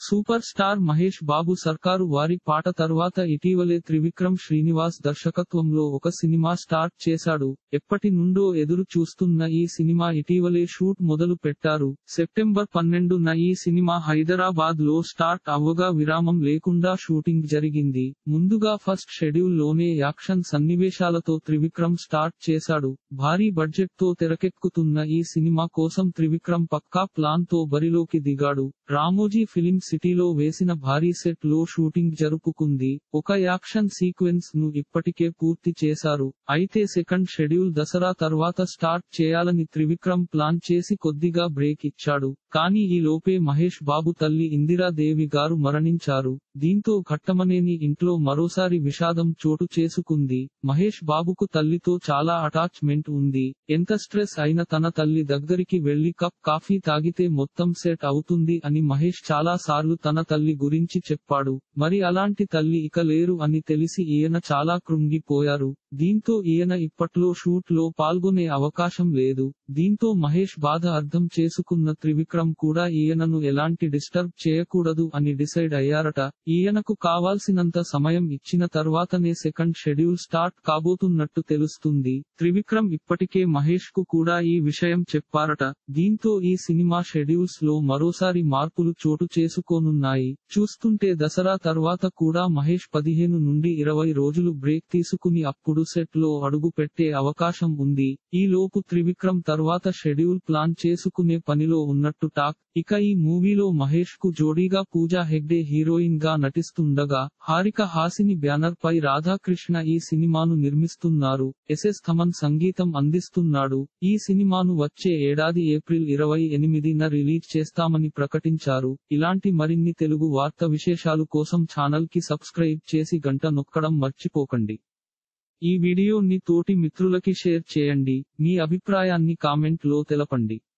super star Mahesh బాబు సర్కారు వారి పాట తర్వాత ఇటీవలే త్రివిక్రమ్ శ్రీనివాస్ దర్శకత్వంలో ఒక సినిమా స్టార్ట్ చేశాడు ఎప్పటి నుండో ఎదురు చూస్తున్న ఈ సినిమా ఇటీవలే షూట్ మొదలు పెట్టారు సెప్టెంబర్ పన్నెండున ఈ సినిమా హైదరాబాద్ లో స్టార్ట్ అవ్వగా విరామం లేకుండా షూటింగ్ జరిగింది ముందుగా ఫస్ట్ షెడ్యూల్ లోనే యాక్షన్ సన్నివేశాలతో త్రివిక్రమ్ స్టార్ట్ చేశాడు భారీ బడ్జెట్ తో తెరకెక్కుతున్న ఈ సినిమా కోసం త్రివిక్రమ్ పక్కా ప్లాన్ తో బరిలోకి దిగాడు రామోజీ ఫిలిం సిటీలో వేసిన భారీ సెట్ లో షూటింగ్ జరుపుకుంది ఒక యాక్షన్ సీక్వెన్స్ ను ఇప్పటికే పూర్తి చేశారు అయితే సెకండ్ షెడ్యూల్ దసరా తర్వాత స్టార్ట్ చేయాలని త్రివిక్రమ్ ప్లాన్ చేసి కొద్దిగా బ్రేక్ ఇచ్చాడు కానీ ఈ లోపే మహేష్ బాబు తల్లి ఇందిరాదేవి గారు మరణించారు దీంతో ఘట్టమనేని ఇంట్లో మరోసారి విషాదం చోటు చేసుకుంది మహేష్ బాబుకు తల్లితో చాలా అటాచ్మెంట్ ఉంది ఎంత స్ట్రెస్ అయిన తన తల్లి దగ్గరికి వెళ్లి కప్ కాఫీ తాగితే మొత్తం సెట్ అవుతుంది అని మహేష్ చాలా సార్లు తన తల్లి గురించి చెప్పాడు మరి అలాంటి తల్లి ఇక లేరు అని తెలిసి ఈయన చాలా కృంగిపోయారు దీంతో ఈయన ఇప్పట్లో షూట్ లో పాల్గొనే అవకాశం లేదు దీంతో మహేష్ బాధ అర్థం చేసుకున్న త్రివిక్రమ్ కూడా ఈయనను ఎలాంటి డిస్టర్బ్ చేయకూడదు అని డిసైడ్ అయ్యారట ఈయనకు కావాల్సినంత సమయం ఇచ్చిన తర్వాతనే సెకండ్ షెడ్యూల్ స్టార్ట్ కాబోతున్నట్టు తెలుస్తుంది త్రివిక్రమ్ ఇప్పటికే మహేష్ కు కూడా ఈ విషయం చెప్పారట దీంతో ఈ సినిమా షెడ్యూల్స్ లో మరోసారి మార్పులు చోటు చేసుకోనున్నాయి చూస్తుంటే దసరా తర్వాత కూడా మహేష్ పదిహేను నుండి ఇరవై రోజులు బ్రేక్ తీసుకుని అప్పుడు సెట్ లో అడుగు పెట్టే అవకాశం ఉంది ఈ లోపు త్రివిక్రమ్ తర్వాత షెడ్యూల్ ప్లాన్ చేసుకునే పనిలో ఉన్నట్టు టాక్ ఇక ఈ మూవీలో మహేష్ కు జోడీగా పూజా హెగ్డే హీరోయిన్ గా నటిస్తుండగా హారిక హాసిని బ్యానర్ పై రాధాకృష్ణ ఈ సినిమాను నిర్మిస్తున్నారు ఎస్ఎస్ థమన్ సంగీతం అందిస్తున్నాడు ఈ సినిమాను వచ్చే ఏడాది ఏప్రిల్ ఇరవై ఎనిమిదిన రిలీజ్ చేస్తామని ప్రకటించారు ఇలాంటి మరిన్ని తెలుగు వార్త విశేషాలు కోసం ఛానల్ కి సబ్స్క్రైబ్ చేసి గంట నొక్కడం మర్చిపోకండి ఈ వీడియోని తోటి మిత్రులకి షేర్ చేయండి మీ అభిప్రాయాన్ని కామెంట్ లో తెలపండి